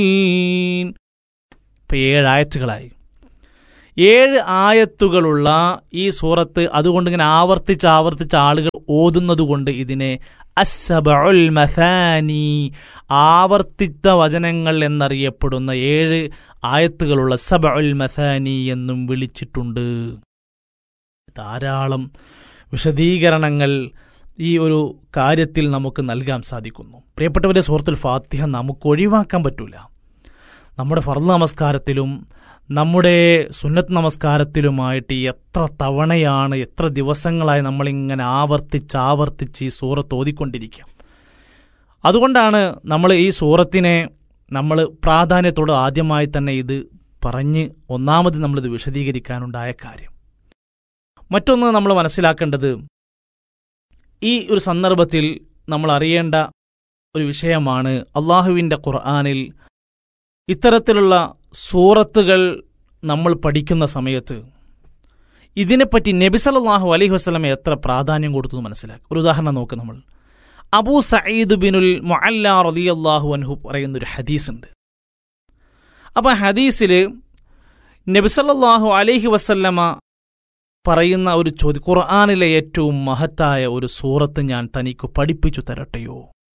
ഇപ്പം ഏഴ് ആയത്തുകളായി ഏഴ് ആയത്തുകളുള്ള ഈ സൂറത്ത് അതുകൊണ്ട് ഇങ്ങനെ ആവർത്തിച്ച് ആവർത്തിച്ച് ആളുകൾ ഓതുന്നത് കൊണ്ട് ഇതിനെ അസബുൽ മഥാനി ആവർത്തിച്ച വചനങ്ങൾ എന്നറിയപ്പെടുന്ന ഏഴ് ആയത്തുകളുള്ള സബുൽ മഥാനി എന്നും വിളിച്ചിട്ടുണ്ട് ധാരാളം വിശദീകരണങ്ങൾ ഈ ഒരു കാര്യത്തിൽ നമുക്ക് നൽകാൻ സാധിക്കുന്നു പ്രിയപ്പെട്ടവരെ സുഹൃത്തുൽ ഫാത്തിഹ നമുക്ക് ഒഴിവാക്കാൻ പറ്റൂല നമ്മുടെ ഫർദ് നമസ്കാരത്തിലും നമ്മുടെ സുന്നത്ത് നമസ്കാരത്തിലുമായിട്ട് എത്ര തവണയാണ് എത്ര ദിവസങ്ങളായി നമ്മളിങ്ങനെ ആവർത്തിച്ച് ആവർത്തിച്ച് ഈ സൂറത്ത് ഓതിക്കൊണ്ടിരിക്കുക അതുകൊണ്ടാണ് നമ്മൾ ഈ സൂറത്തിനെ നമ്മൾ പ്രാധാന്യത്തോട് ആദ്യമായി തന്നെ ഇത് പറഞ്ഞ് ഒന്നാമത് നമ്മളിത് വിശദീകരിക്കാനുണ്ടായ കാര്യം മറ്റൊന്ന് നമ്മൾ മനസ്സിലാക്കേണ്ടത് ഈ ഒരു സന്ദർഭത്തിൽ നമ്മൾ അറിയേണ്ട ഒരു വിഷയമാണ് അള്ളാഹുവിൻ്റെ ഖുർആാനിൽ ഇത്തരത്തിലുള്ള സൂറത്തുകൾ നമ്മൾ പഠിക്കുന്ന സമയത്ത് ഇതിനെപ്പറ്റി നബി സല്ലല്ലാഹു അലൈഹി വസ്ലമെ എത്ര പ്രാധാന്യം കൊടുത്തു മനസ്സിലാക്കുക ഒരു ഉദാഹരണം നോക്ക് നമ്മൾ അബൂ സയ്യിദ് ബിനുൽ മൊഅല്ല റളിയല്ലാഹു അൻഹു പറയുന്നൊരു ഹദീസുണ്ട് അപ്പോൾ ഹദീസിൽ നബി സല്ലല്ലാഹു അലൈഹി വസല്ലമ പറയുന്ന ഒരു ചോദ്യം ഖുർആാനിലെ ഏറ്റവും മഹത്തായ ഒരു സൂറത്ത് ഞാൻ തനിക്ക് പഠിപ്പിച്ചു തരട്ടെയോ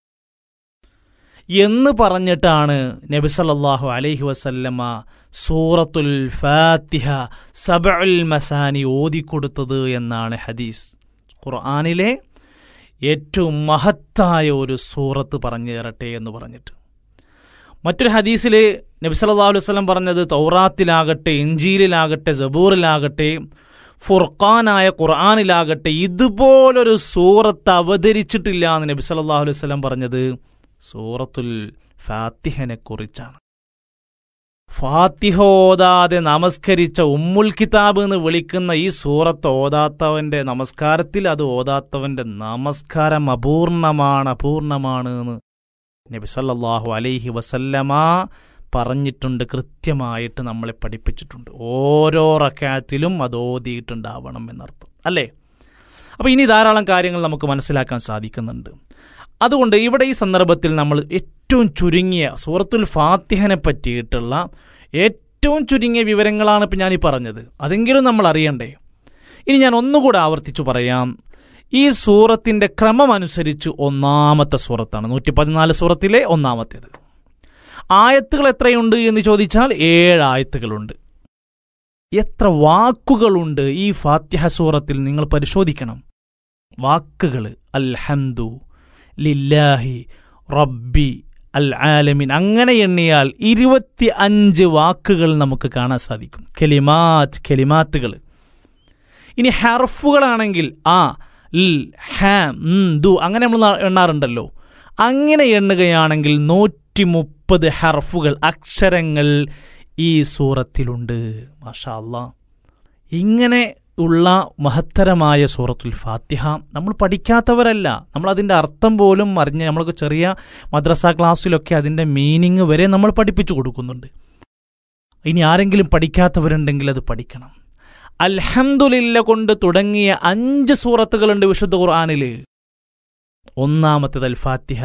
എന്ന് പറഞ്ഞിട്ടാണ് നബി സല്ലല്ലാഹു അലൈഹി വസല്ലമ സൂറത്തുൽ ഫാത്തിഹ സബഉൽ മസാനി ഓതിക്കൊടുത്തത് എന്നാണ് ഹദീസ് ഖുർആാനിലെ ഏറ്റവും മഹത്തായ ഒരു സൂറത്ത് പറഞ്ഞു തരട്ടെ എന്ന് പറഞ്ഞിട്ട് മറ്റൊരു ഹദീസിൽ നബി സല്ലല്ലാഹു അലൈഹി വസല്ലം പറഞ്ഞത് തൗറാത്തിലാകട്ടെ ഇഞ്ചീലിലാകട്ടെ സബൂറിലാകട്ടെ ഫുർഖാനായ ഖുർആാനിലാകട്ടെ ഇതുപോലൊരു സൂറത്ത് അവതരിച്ചിട്ടില്ല എന്ന് നബി സല്ലല്ലാഹു അലൈഹി വസല്ലം പറഞ്ഞത് സൂറത്തുൽ ഫാത്തിഹനെ കുറിച്ചാണ് ഫാത്തിഹ ഓതാതെ നമസ്കരിച്ച ഉമ്മുൽ കിതാബ് എന്ന് വിളിക്കുന്ന ഈ സൂറത്ത് ഓതാത്തവന്റെ നമസ്കാരത്തിൽ അത് ഓതാത്തവന്റെ നമസ്കാരം അപൂർണമാണ് അപൂർണമാണ് എന്ന് നബി സല്ലല്ലാഹു അലൈഹി വസല്ലമ പറഞ്ഞിട്ടുണ്ട് കൃത്യമായിട്ട് നമ്മളെ പഠിപ്പിച്ചിട്ടുണ്ട് ഓരോ റക്കാത്തിലും അത് ഓതിയിട്ടുണ്ടാവണം എന്നർത്ഥം അല്ലേ അപ്പോൾ ഇനി ധാരാളം കാര്യങ്ങൾ നമുക്ക് മനസ്സിലാക്കാൻ സാധിക്കുന്നുണ്ട് അതുകൊണ്ട് ഇവിടെ ഈ സന്ദർഭത്തിൽ നമ്മൾ ഏറ്റവും ചുരുങ്ങിയ സൂറത്തുൽ ഫാത്തിഹനെ പറ്റിയിട്ടുള്ള ഏറ്റവും ചുരുങ്ങിയ വിവരങ്ങളാണ് ഇപ്പം ഞാനീ പറഞ്ഞത് അതെങ്കിലും നമ്മൾ അറിയണ്ടേ ഇനി ഞാൻ ഒന്നുകൂടെ ആവർത്തിച്ചു പറയാം ഈ സൂറത്തിൻ്റെ ക്രമം അനുസരിച്ച് ഒന്നാമത്തെ സൂറത്താണ് നൂറ്റി പതിനാല് സൂറത്തിലെ ഒന്നാമത്തേത് ആയത്തുകൾ എത്രയുണ്ട് എന്ന് ചോദിച്ചാൽ ഏഴ് ആയത്തുകളുണ്ട് എത്ര വാക്കുകളുണ്ട് ഈ ഫാത്തിഹ സൂറത്തിൽ നിങ്ങൾ പരിശോധിക്കണം വാക്കുകൾ അൽഹംദു ലില്ലാഹി റബ്ബി അൽ ആലമിൻ അങ്ങനെ എണ്ണിയാൽ ഇരുപത്തി അഞ്ച് വാക്കുകൾ നമുക്ക് കാണാൻ സാധിക്കും കെലിമാത്ത് കെലിമാത്തുകൾ ഇനി ഹർഫുകളാണെങ്കിൽ ആ ൽ ഹാം ദു അങ്ങനെ നമ്മൾ എണ്ണാറുണ്ടല്ലോ അങ്ങനെ എണ്ണുകയാണെങ്കിൽ നൂറ്റി മുപ്പത് ഹർഫുകൾ അക്ഷരങ്ങൾ ഈ സൂറത്തിലുണ്ട് മാഷാ അല്ലാ ഇങ്ങനെ ഉള്ള മഹത്തരമായ സൂറത്തുൽ ഫാത്തിഹ നമ്മൾ പഠിക്കാത്തവരല്ല നമ്മൾ അതിൻ്റെ അർത്ഥം പോലും അറിഞ്ഞ് നമ്മൾക്ക് ചെറിയ മദ്രസ ക്ലാസ്സിലൊക്കെ അതിൻ്റെ മീനിങ് വരെ നമ്മൾ പഠിപ്പിച്ചു കൊടുക്കുന്നുണ്ട് ഇനി ആരെങ്കിലും പഠിക്കാത്തവരുണ്ടെങ്കിൽ അത് പഠിക്കണം അൽഹംദുലില്ല കൊണ്ട് തുടങ്ങിയ അഞ്ച് സൂറത്തുകളുണ്ട് വിശുദ്ധ ഖുർആാനിൽ ഒന്നാമത്തേത് അൽ ഫാത്തിഹ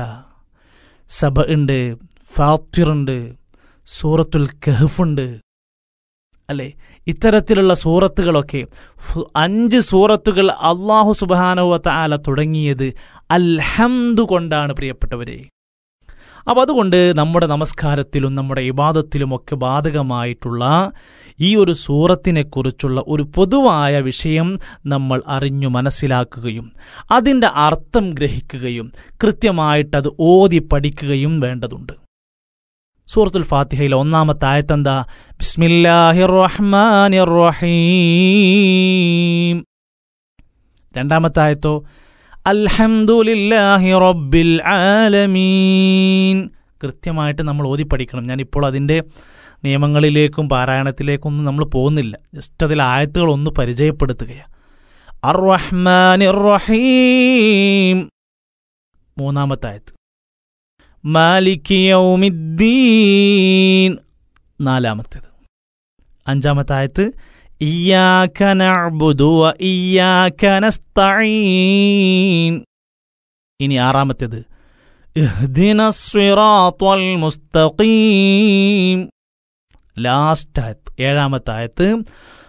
സബ ഉണ്ട് ഫാത്തിറുണ്ട് സൂറത്തുൽ കഹഫുണ്ട് അല്ലേ ഇത്തരത്തിലുള്ള സൂറത്തുകളൊക്കെ അഞ്ച് സൂറത്തുകൾ അള്ളാഹു സുബാനുവത്ത ആല തുടങ്ങിയത് അൽഹംദു കൊണ്ടാണ് പ്രിയപ്പെട്ടവരെ അപ്പോൾ അതുകൊണ്ട് നമ്മുടെ നമസ്കാരത്തിലും നമ്മുടെ ഇബാദത്തിലുമൊക്കെ ബാധകമായിട്ടുള്ള ഈ ഒരു സൂറത്തിനെക്കുറിച്ചുള്ള ഒരു പൊതുവായ വിഷയം നമ്മൾ അറിഞ്ഞു മനസ്സിലാക്കുകയും അതിൻ്റെ അർത്ഥം ഗ്രഹിക്കുകയും കൃത്യമായിട്ടത് ഓതി പഠിക്കുകയും വേണ്ടതുണ്ട് സൂറത്തുൽ ഫാത്തിഹയിലെ ഒന്നാമത്തെ ആയത്തെന്താ ബിസ്മില്ലാഹിർ റഹ്മാനിർ റഹീം രണ്ടാമത്തെ ആയത്തോ അൽഹംദുലില്ലാഹി റബ്ബിൽ ആലമീൻ കൃത്യമായിട്ട് നമ്മൾ ഓതി പഠിക്കണം ഞാനിപ്പോൾ അതിൻ്റെ നിയമങ്ങളിലേക്കും പാരായണത്തിലേക്കൊന്നും നമ്മൾ പോകുന്നില്ല ജസ്റ്റ് അതിൽ ആയത്തുകൾ ഒന്ന് പരിചയപ്പെടുത്തുകയാണ് അർ റഹ്മാനിർ റഹീം മൂന്നാമത്തെ ആയത്ത് മാലിക് യൗമിദ്ദീൻ നാലാമത്തേത് അഞ്ചാമത്തെ ആയത്ത് ഇയ്യാക നഅ്ബുദു വ ഇയ്യാക നസ്തഈൻ ഇനി ആറാമത്തേത് ഇഹ്ദിന സിറാത്തുൽ മുസ്തഖീം ലാസ്റ്റ് ആയത്ത് ഏഴാമത്തെ ആയത്ത്